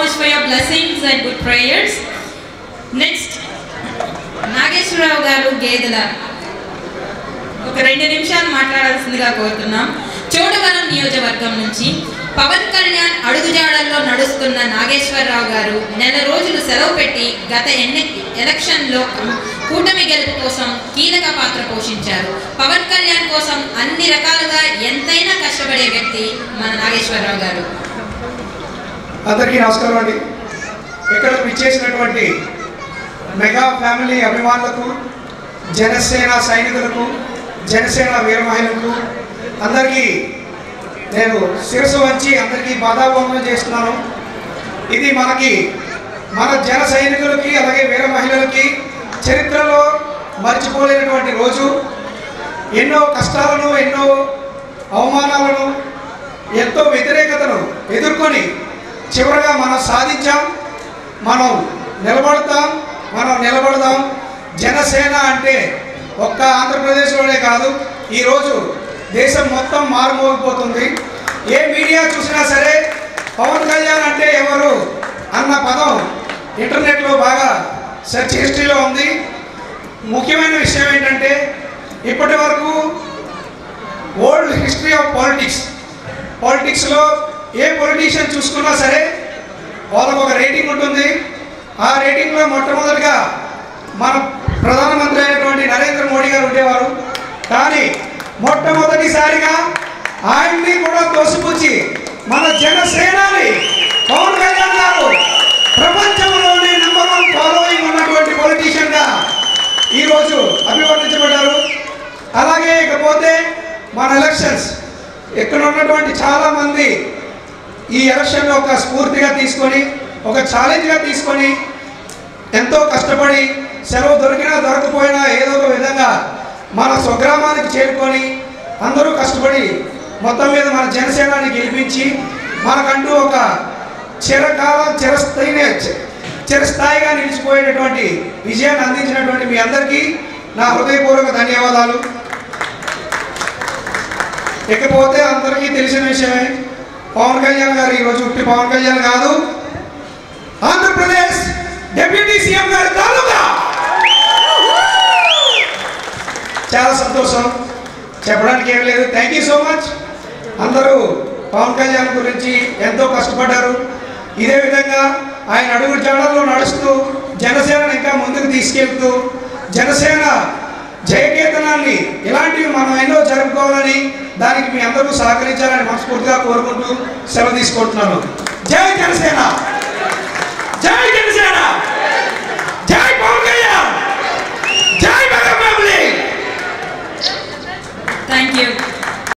much for your blessings and good prayers. Next, Nageswararao గారు గేదెల ఒక రెండు నిమిషాలు మాట్లాడాల్సిందిగా కోరుతున్నాం చోడవరం నియోజకవర్గం నుంచి పవన్ కళ్యాణ్ అడుగుజాడల్లో నడుస్తున్న నాగేశ్వరరావు గారు నెల రోజులు సెలవు పెట్టి గత ఎన్ని ఎలక్షన్లో కూటమి గెలుపు కోసం కీలక పాత్ర పోషించారు పవన్ కళ్యాణ్ కోసం అన్ని రకాలుగా ఎంతైనా కష్టపడే వ్యక్తి మన నాగేశ్వరరావు గారు అందరికీ నమస్కారం అండి ఇక్కడ విచ్చేసినటువంటి మెగా ఫ్యామిలీ అభిమానులకు జనసేన సైనికులకు జనసేన వీర మహిళలకు అందరికీ నేను శిరస్సు వంచి అందరికీ బాధాభంగం చేస్తున్నాను ఇది మనకి మన జన సైనికులకి అలాగే వీర మహిళలకి చరిత్రలో మర్చిపోలేనటువంటి రోజు ఎన్నో కష్టాలను ఎన్నో అవమానాలను ఎంతో వ్యతిరేకతను ఎదుర్కొని చివరగా మనం సాధించాం మనం నిలబడతాం మనం నిలబడదాం జనసేన అంటే ఒక్క ఆంధ్రప్రదేశ్లోనే కాదు ఈరోజు దేశం మొత్తం మారుమోగిపోతుంది ఏ మీడియా చూసినా సరే పవన్ కళ్యాణ్ అంటే ఎవరు అన్న పదం ఇంటర్నెట్లో బాగా సెర్చ్ హిస్టరీలో ఉంది ముఖ్యమైన విషయం ఏంటంటే ఇప్పటి వరకు ఓల్డ్ హిస్టరీ ఆఫ్ పాలిటిక్స్ పాలిటిక్స్లో ఏ పొలిటీషియన్ చూసుకున్నా సరే వాళ్ళకు ఒక రేటింగ్ ఉంటుంది ఆ రేటింగ్లో మొట్టమొదటిగా మన ప్రధానమంత్రి అయినటువంటి నరేంద్ర మోడీ గారు ఉండేవారు కానీ మొట్టమొదటిసారిగా ఆయన్ని కూడా తోసిపుచ్చి మన జనసేనాని పవన్ కళ్యాణ్ గారు ప్రపంచంలోనే నెంబర్ వన్ ఫాలోయింగ్ ఉన్నటువంటి పొలిటీషియన్గా ఈరోజు అభివర్ణించబడ్డారు అలాగే ఇకపోతే మన ఎలక్షన్స్ ఇక్కడ ఉన్నటువంటి చాలా మంది ఈ ఎలక్షన్ ఒక స్ఫూర్తిగా తీసుకొని ఒక ఛాలెంజ్గా తీసుకొని ఎంతో కష్టపడి సెలవు దొరికినా దొరకపోయినా ఏదో ఒక విధంగా మన స్వగ్రామానికి చేరుకొని అందరూ కష్టపడి మొత్తం మీద మన జనసేనాన్ని గెలిపించి మనకంటూ ఒక చిరకాలం చిరస్థాయినే చిరస్థాయిగా నిలిచిపోయేటటువంటి విజయాన్ని అందించినటువంటి మీ అందరికీ నా హృదయపూర్వక ధన్యవాదాలు ఇకపోతే అందరికీ తెలిసిన విషయమే పవన్ కళ్యాణ్ గారు ఈరోజు ఉట్టి పవన్ కళ్యాణ్ కాదు ఆంధ్రప్రదేశ్ డిప్యూటీ సీఎం గారు తాలూకా చాలా సంతోషం చెప్పడానికి ఏం లేదు థ్యాంక్ యూ సో మచ్ అందరూ పవన్ కళ్యాణ్ గురించి ఎంతో కష్టపడ్డారు ఇదే విధంగా ఆయన అడుగు జాడల్లో నడుస్తూ జనసేనను ఇంకా ముందుకు తీసుకెళ్తూ జనసేన జయకేతనాన్ని ఇలాంటివి మనం ఎన్నో జరుపుకోవాలని దానికి మీ అందరూ సహకరించాలని మనస్ఫూర్తిగా కోరుకుంటూ సెలవు తీసుకుంటున్నాను జై జనసేన